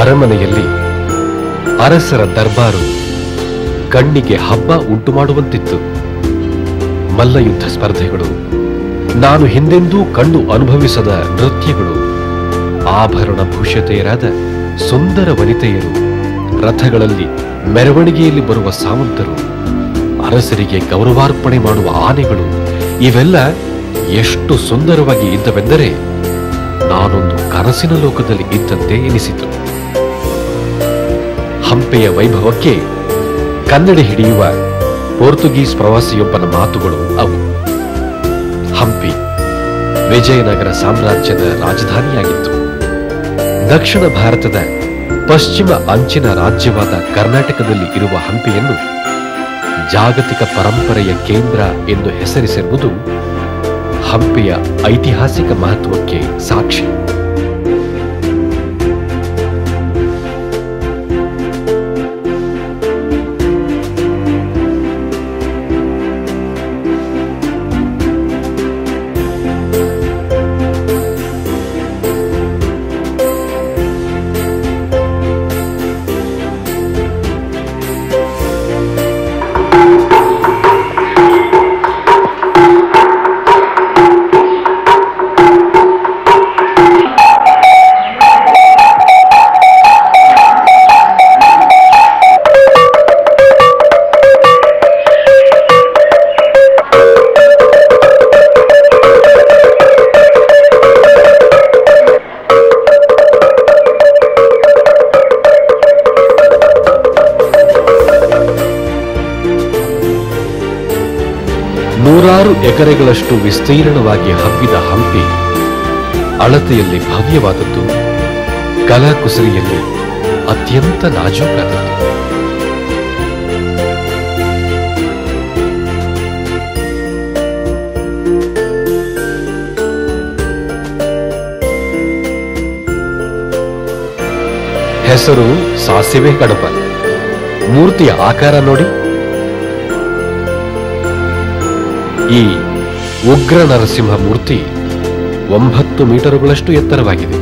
ಅರಮನೆಯಲ್ಲಿ ಅರಸರ ದರ್ಬಾರು ಕಣ್ಣಿಗೆ ಹಬ್ಬ ಉಂಟು ಮಾಡುವಂತಿತ್ತು ಮಲ್ಲಯುದ್ಧ ಸ್ಪರ್ಧೆಗಳು ನಾನು ಹಿಂದೆಂದೂ ಕಂಡು ಅನುಭವಿಸದ ನೃತ್ಯಗಳು ಆಭರಣ ಭೂಷತೆಯರಾದ ಸುಂದರ ವನಿತೆಯರು ರಥಗಳಲ್ಲಿ ಮೆರವಣಿಗೆಯಲ್ಲಿ ಬರುವ ಸಾವಂತರು ಅರಸರಿಗೆ ಗೌರವಾರ್ಪಣೆ ಮಾಡುವ ಆನೆಗಳು ಇವೆಲ್ಲ ಎಷ್ಟು ಸುಂದರವಾಗಿ ಇದ್ದವೆಂದರೆ ನಾನೊಂದು ಕನಸಿನ ಲೋಕದಲ್ಲಿ ಇದ್ದಂತೆ ಎನಿಸಿತು ಹಂಪೆಯ ವೈಭವಕ್ಕೆ ಕನ್ನಡಿ ಹಿಡಿಯುವ ಪೋರ್ಚುಗೀಸ್ ಪ್ರವಾಸಿಯೊಬ್ಬನ ಮಾತುಗಳು ಅವು ಹಂಪಿ ವಿಜಯನಗರ ಸಾಮ್ರಾಜ್ಯದ ರಾಜಧಾನಿಯಾಗಿತ್ತು ದಕ್ಷಿಣ ಭಾರತದ ಪಶ್ಚಿಮ ಅಂಚಿನ ರಾಜ್ಯವಾದ ಕರ್ನಾಟಕದಲ್ಲಿ ಇರುವ ಹಂಪಿಯನ್ನು ಜಾಗತಿಕ ಪರಂಪರೆಯ ಕೇಂದ್ರ ಎಂದು ಹೆಸರಿಸಿರುವುದು ಹಂಪಿಯ ಐತಿಹಾಸಿಕ ಮಹತ್ವಕ್ಕೆ ಸಾಕ್ಷಿ ನೂರಾರು ಎಕರೆಗಳಷ್ಟು ವಿಸ್ತೀರ್ಣವಾಗಿ ಹಬ್ಬಿದ ಹಂಪಿ ಅಳತೆಯಲ್ಲಿ ಭವ್ಯವಾದದ್ದು ಕಲಾಕುಸರಿಯಲ್ಲಿ ಅತ್ಯಂತ ನಾಜೂಕಾದದ್ದು ಹೆಸರು ಸಾಸಿವೆ ಕಡಪ ಮೂರ್ತಿಯ ಆಕಾರ ನೋಡಿ ಈ ಉಗ್ರ ನರಸಿಂಹ ಮೂರ್ತಿ ಒಂಬತ್ತು ಮೀಟರುಗಳಷ್ಟು ಎತ್ತರವಾಗಿದೆ